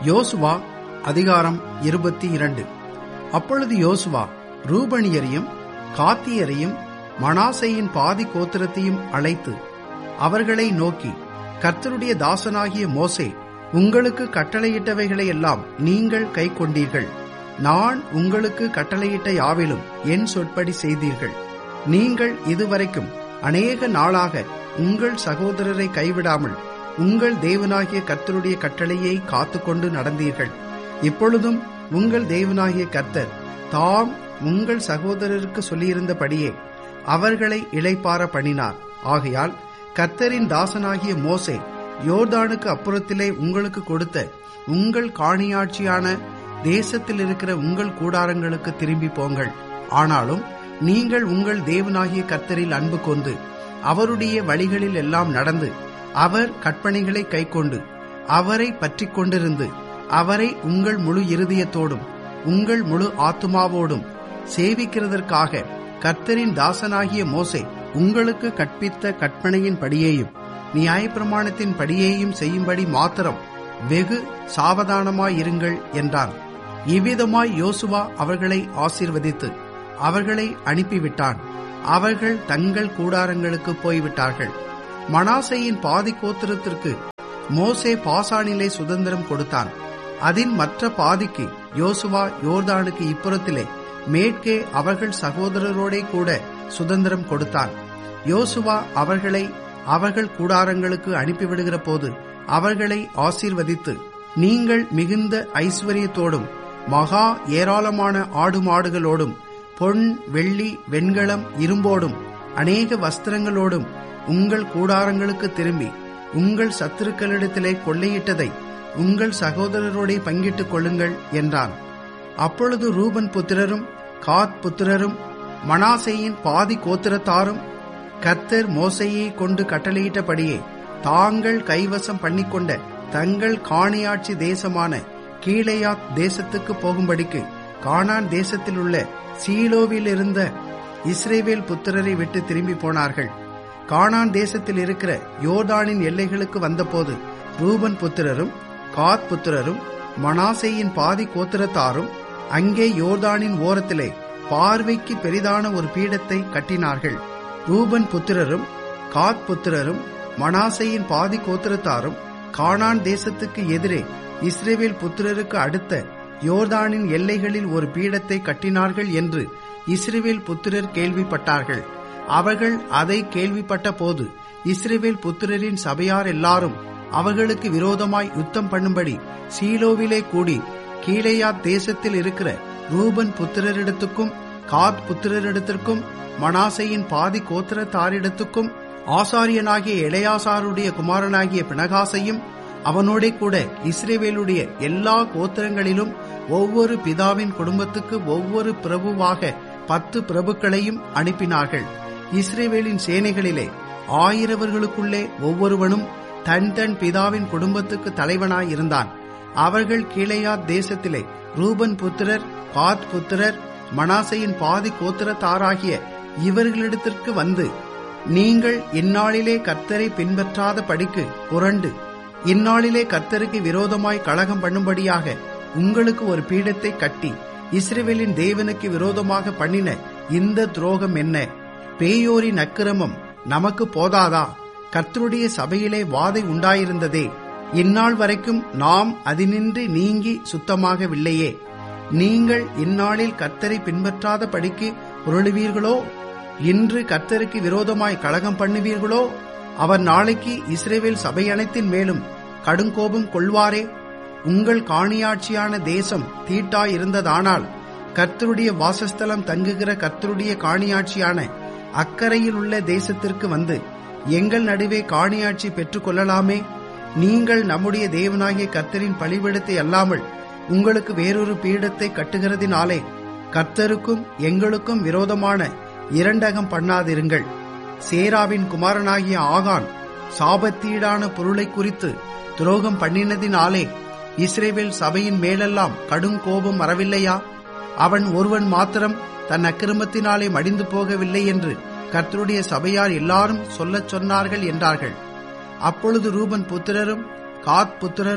யோசுவா அதிகாரம் இருபத்தி இரண்டு அப்பொழுது யோசுவா ரூபணியரையும் காத்தியரையும் மனாசையின் பாதி கோத்திரத்தையும் அழைத்து அவர்களை நோக்கி கர்த்தருடைய தாசனாகிய மோசே உங்களுக்கு கட்டளையிட்டவைகளை எல்லாம் நீங்கள் கை கொண்டீர்கள் நான் உங்களுக்கு கட்டளையிட்ட யாவிலும் என் சொற்படி செய்தீர்கள் நீங்கள் இதுவரைக்கும் அநேக நாளாக உங்கள் சகோதரரை கைவிடாமல் உங்கள் தேவனாகிய கர்த்தருடைய கட்டளையை காத்துக்கொண்டு நடந்தீர்கள் இப்பொழுதும் உங்கள் தேவனாகிய கர்த்தர் தாம் உங்கள் சகோதரருக்கு சொல்லியிருந்தபடியே அவர்களை இளைப்பார பண்ணினார் ஆகையால் கர்த்தரின் தாசனாகிய மோசே யோர்தானுக்கு அப்புறத்திலே உங்களுக்கு கொடுத்த உங்கள் காணியாட்சியான தேசத்தில் இருக்கிற உங்கள் கூடாரங்களுக்கு திரும்பி போங்கள் ஆனாலும் நீங்கள் உங்கள் தேவனாகிய கர்த்தரில் அன்பு கொண்டு அவருடைய வழிகளில் எல்லாம் நடந்து அவர் கற்பனைகளை கைக்கொண்டு அவரை பற்றி கொண்டிருந்து அவரை உங்கள் முழு இருதயத்தோடும் உங்கள் முழு ஆத்துமாவோடும் சேவிக்கிறதற்காக கர்த்தரின் தாசனாகிய மோசே உங்களுக்கு கற்பித்த கற்பனையின் படியேயும் நியாயப்பிரமாணத்தின் படியேயும் செய்யும்படி மாத்திரம் வெகு சாவதானமாயிருங்கள் என்றான் இவ்விதமாய் யோசுவா அவர்களை ஆசீர்வதித்து அவர்களை அனுப்பிவிட்டான் அவர்கள் தங்கள் கூடாரங்களுக்கு போய்விட்டார்கள் மனாசையின் பாதி கோத்திரத்திற்கு மோசே பாசானிலே சுதந்திரம் கொடுத்தான் அதன் மற்ற பாதிக்கு யோசுவா யோர்தானுக்கு இப்புறத்திலே மேற்கே அவர்கள் சகோதரரோடே கூட சுதந்திரம் கொடுத்தான் யோசுவா அவர்களை அவர்கள் கூடாரங்களுக்கு அனுப்பிவிடுகிற போது அவர்களை ஆசீர்வதித்து நீங்கள் மிகுந்த ஐஸ்வர்யத்தோடும் மகா ஏராளமான ஆடு மாடுகளோடும் பொன் வெள்ளி வெண்கலம் இரும்போடும் அநேக வஸ்திரங்களோடும் உங்கள் கூடாரங்களுக்கு திரும்பி உங்கள் சத்துருக்களிடத்திலே கொள்ளையிட்டதை உங்கள் சகோதரரோடே பங்கிட்டுக் கொள்ளுங்கள் என்றான் அப்பொழுது ரூபன் புத்திரரும் காத் புத்திரரும் மனாசையின் பாதி கோத்திரத்தாரும் கர்த்தர் மோசையை கொண்டு கட்டளையிட்டபடியே தாங்கள் கைவசம் பண்ணிக்கொண்ட தங்கள் காணியாட்சி தேசமான கீழையாத் தேசத்துக்கு போகும்படிக்கு கானான் தேசத்தில் உள்ள சீலோவில் இருந்த இஸ்ரேவேல் புத்திரரை விட்டு திரும்பி போனார்கள் கானான் தேசத்தில் இருக்கிற யோர்தானின் எல்லைகளுக்கு வந்தபோது ரூபன் புத்திரரும் காத் புத்திரரும் மனாசையின் பாதி கோத்திரத்தாரும் அங்கே யோர்தானின் ஓரத்திலே பார்வைக்கு பெரிதான ஒரு பீடத்தை கட்டினார்கள் ரூபன் புத்திரரும் காத் புத்திரரும் மனாசையின் பாதி கோத்திரத்தாரும் கானான் தேசத்துக்கு எதிரே இஸ்ரேவேல் புத்திரருக்கு அடுத்த யோர்தானின் எல்லைகளில் ஒரு பீடத்தை கட்டினார்கள் என்று இஸ்ரேவேல் புத்திரர் கேள்விப்பட்டார்கள் அவர்கள் அதை கேள்விப்பட்ட போது இஸ்ரேவேல் புத்திரரின் சபையார் எல்லாரும் அவர்களுக்கு விரோதமாய் யுத்தம் பண்ணும்படி சீலோவிலே கூடி கீழையாத் தேசத்தில் இருக்கிற ரூபன் புத்திரரிடத்துக்கும் காத் புத்திரரிடத்திற்கும் மனாசையின் பாதி கோத்திரத்தாரிடத்துக்கும் ஆசாரியனாகிய இளையாசாருடைய குமாரனாகிய பினகாசையும் அவனோட கூட இஸ்ரேவேலுடைய எல்லா கோத்திரங்களிலும் ஒவ்வொரு பிதாவின் குடும்பத்துக்கு ஒவ்வொரு பிரபுவாக பத்து பிரபுக்களையும் அனுப்பினார்கள் இஸ்ரேவேலின் சேனைகளிலே ஆயிரவர்களுக்குள்ளே ஒவ்வொருவனும் தன் தன் பிதாவின் குடும்பத்துக்கு தலைவனாயிருந்தான் அவர்கள் கீழையாத் தேசத்திலே ரூபன் புத்திரர் காத் புத்திரர் மனாசையின் பாதி கோத்திரத்தாராகிய இவர்களிடத்திற்கு வந்து நீங்கள் இந்நாளிலே கர்த்தரை பின்பற்றாத படிக்கு புரண்டு இந்நாளிலே கர்த்தருக்கு விரோதமாய் கழகம் பண்ணும்படியாக உங்களுக்கு ஒரு பீடத்தை கட்டி இஸ்ரேவேலின் தேவனுக்கு விரோதமாக பண்ணின இந்த துரோகம் என்ன பேயோரின் அக்கிரமம் நமக்கு போதாதா கர்த்தருடைய சபையிலே வாதை உண்டாயிருந்ததே இந்நாள் வரைக்கும் நாம் அதினின்று நீங்கி சுத்தமாகவில்லையே நீங்கள் இந்நாளில் கர்த்தரை பின்பற்றாத படிக்கு புரளுவீர்களோ இன்று கர்த்தருக்கு விரோதமாய் கழகம் பண்ணுவீர்களோ அவர் நாளைக்கு இஸ்ரேவேல் சபை அனைத்தின் மேலும் கடுங்கோபம் கொள்வாரே உங்கள் காணியாட்சியான தேசம் தீட்டாயிருந்ததானால் கர்த்தருடைய வாசஸ்தலம் தங்குகிற கர்த்தருடைய காணியாட்சியான அக்கறையில் உள்ள தேசத்திற்கு வந்து எங்கள் நடுவே காணியாட்சி பெற்றுக் கொள்ளலாமே நீங்கள் நம்முடைய தேவனாகிய கர்த்தரின் பழிவிடத்தை அல்லாமல் உங்களுக்கு வேறொரு பீடத்தை கட்டுகிறதினாலே கர்த்தருக்கும் எங்களுக்கும் விரோதமான இரண்டகம் பண்ணாதிருங்கள் சேராவின் குமாரனாகிய ஆகான் சாபத்தீடான பொருளை குறித்து துரோகம் பண்ணினதினாலே இஸ்ரேவேல் சபையின் மேலெல்லாம் கடும் கோபம் வரவில்லையா அவன் ஒருவன் மாத்திரம் தன் அக்கிரமத்தினாலே மடிந்து போகவில்லை என்று கர்த்தருடைய சபையார் எல்லாரும் சொல்லச் சொன்னார்கள் என்றார்கள் அப்பொழுது ரூபன் புத்திரரும் காத் புத்திரரும்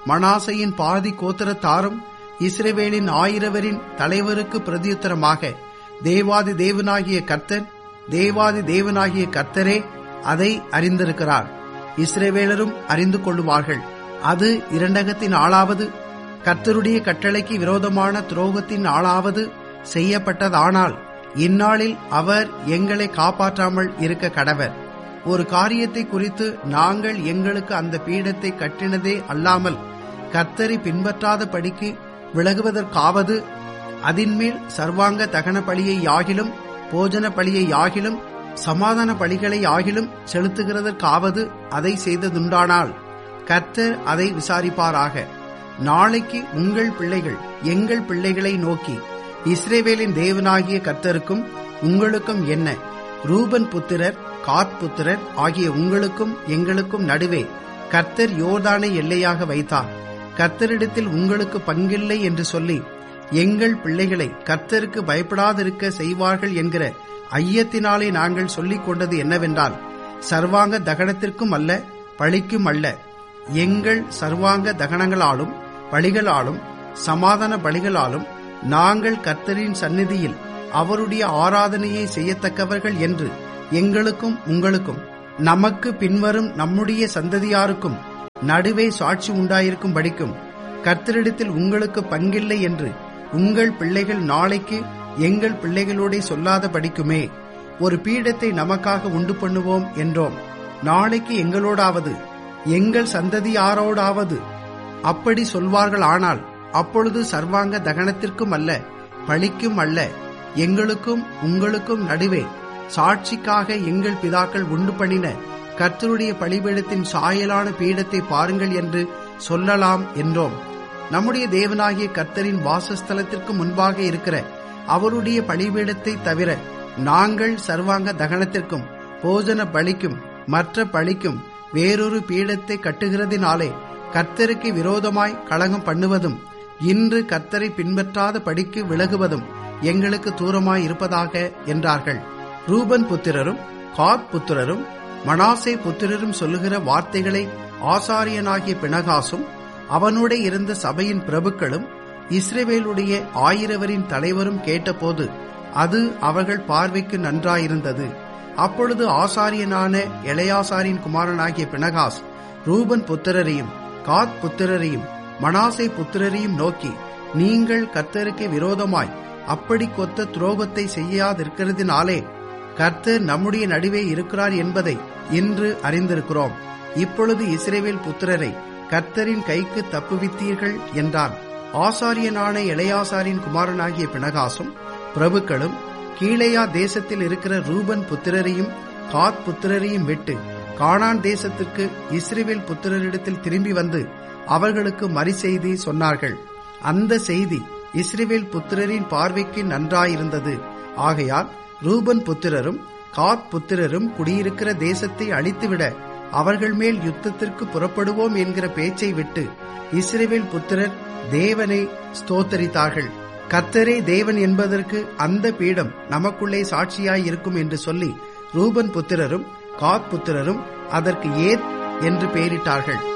மனாசையின் பாதி கோத்திரத்தாரும் இஸ்ரவேலின் ஆயிரவரின் தலைவருக்கு பிரதியுத்தரமாக தேவாதி தேவனாகிய கர்த்தர் தேவாதி தேவனாகிய கர்த்தரே அதை அறிந்திருக்கிறார் இஸ்ரவேலரும் அறிந்து கொள்ளுவார்கள் அது இரண்டகத்தின் ஆளாவது கர்த்தருடைய கட்டளைக்கு விரோதமான துரோகத்தின் ஆளாவது செய்யப்பட்டதானால் இந்நாளில் அவர் எங்களை காப்பாற்றாமல் இருக்க கடவர் ஒரு காரியத்தை குறித்து நாங்கள் எங்களுக்கு அந்த பீடத்தை கட்டினதே அல்லாமல் கர்த்தரை பின்பற்றாத படிக்கு விலகுவதற்காவது அதின்மேல் சர்வாங்க தகன பலியை யாகிலும் போஜன பலியை யாகிலும் சமாதான பலிகளை ஆகிலும் செலுத்துகிறதற்காவது அதை செய்ததுண்டானால் கர்த்தர் அதை விசாரிப்பாராக நாளைக்கு உங்கள் பிள்ளைகள் எங்கள் பிள்ளைகளை நோக்கி இஸ்ரேவேலின் தேவனாகிய கர்த்தருக்கும் உங்களுக்கும் என்ன ரூபன் புத்திரர் காத் புத்திரர் ஆகிய உங்களுக்கும் எங்களுக்கும் நடுவே கர்த்தர் யோர்தானை எல்லையாக வைத்தார் கர்த்தரிடத்தில் உங்களுக்கு பங்கில்லை என்று சொல்லி எங்கள் பிள்ளைகளை கர்த்தருக்கு பயப்படாதிருக்க செய்வார்கள் என்கிற ஐயத்தினாலே நாங்கள் சொல்லிக் கொண்டது என்னவென்றால் சர்வாங்க தகனத்திற்கும் அல்ல பழிக்கும் அல்ல எங்கள் சர்வாங்க தகனங்களாலும் பலிகளாலும் சமாதான பலிகளாலும் நாங்கள் கர்த்தரின் சந்நிதியில் அவருடைய ஆராதனையை செய்யத்தக்கவர்கள் என்று எங்களுக்கும் உங்களுக்கும் நமக்கு பின்வரும் நம்முடைய சந்ததியாருக்கும் நடுவே சாட்சி உண்டாயிருக்கும் படிக்கும் கர்த்தரிடத்தில் உங்களுக்கு பங்கில்லை என்று உங்கள் பிள்ளைகள் நாளைக்கு எங்கள் பிள்ளைகளோட சொல்லாத படிக்குமே ஒரு பீடத்தை நமக்காக உண்டு பண்ணுவோம் என்றோம் நாளைக்கு எங்களோடாவது எங்கள் சந்ததியாரோடாவது அப்படி சொல்வார்கள் ஆனால் அப்பொழுது சர்வாங்க தகனத்திற்கும் அல்ல பழிக்கும் அல்ல எங்களுக்கும் உங்களுக்கும் நடுவே சாட்சிக்காக எங்கள் பிதாக்கள் உண்டு பண்ணின கர்த்தருடைய பலிபீடத்தின் சாயலான பீடத்தை பாருங்கள் என்று சொல்லலாம் என்றோம் நம்முடைய தேவனாகிய கர்த்தரின் வாசஸ்தலத்திற்கு முன்பாக இருக்கிற அவருடைய பலிபீடத்தை தவிர நாங்கள் சர்வாங்க தகனத்திற்கும் போஜன பலிக்கும் மற்ற பலிக்கும் வேறொரு பீடத்தை கட்டுகிறதினாலே கர்த்தருக்கு விரோதமாய் களங்கம் பண்ணுவதும் இன்று கர்த்தரை பின்பற்றாத படிக்கு விலகுவதும் எங்களுக்கு தூரமாய் இருப்பதாக என்றார்கள் ரூபன் புத்திரரும் காத் புத்திரரும் மனாசே புத்திரரும் சொல்லுகிற வார்த்தைகளை ஆசாரியனாகிய பிணகாசும் அவனோட இருந்த சபையின் பிரபுக்களும் இஸ்ரேவேலுடைய ஆயிரவரின் தலைவரும் கேட்டபோது அது அவர்கள் பார்வைக்கு நன்றாயிருந்தது அப்பொழுது ஆசாரியனான எளையாசாரின் குமாரனாகிய பிணகாஸ் ரூபன் புத்திரரையும் காத் புத்திரரையும் மனாசை புத்திரரையும் நோக்கி நீங்கள் கர்த்தருக்கு விரோதமாய் அப்படி கொத்த துரோகத்தை செய்யாதிருக்கிறதினாலே கர்த்தர் நம்முடைய நடுவே இருக்கிறார் என்பதை இன்று அறிந்திருக்கிறோம் இப்பொழுது இஸ்ரேவேல் புத்திரரை கர்த்தரின் கைக்கு தப்புவித்தீர்கள் என்றான் ஆசாரியனான இளையாசாரின் குமாரனாகிய பிணகாசும் பிரபுக்களும் கீழையா தேசத்தில் இருக்கிற ரூபன் புத்திரரையும் காத் புத்திரரையும் விட்டு கானான் தேசத்திற்கு இஸ்ரேவேல் புத்திரரிடத்தில் திரும்பி வந்து அவர்களுக்கு மறுசெய்தி சொன்னார்கள் அந்த செய்தி இஸ்ரேவேல் புத்திரரின் பார்வைக்கு நன்றாயிருந்தது ஆகையால் ரூபன் புத்திரரும் காத் புத்திரரும் குடியிருக்கிற தேசத்தை அழித்துவிட அவர்கள் மேல் யுத்தத்திற்கு புறப்படுவோம் என்கிற பேச்சை விட்டு இஸ்ரேவேல் புத்திரர் தேவனை ஸ்தோத்தரித்தார்கள் கர்த்தரே தேவன் என்பதற்கு அந்த பீடம் நமக்குள்ளே சாட்சியாய் இருக்கும் என்று சொல்லி ரூபன் புத்திரரும் காத் புத்திரரும் அதற்கு ஏத் என்று பெயரிட்டார்கள்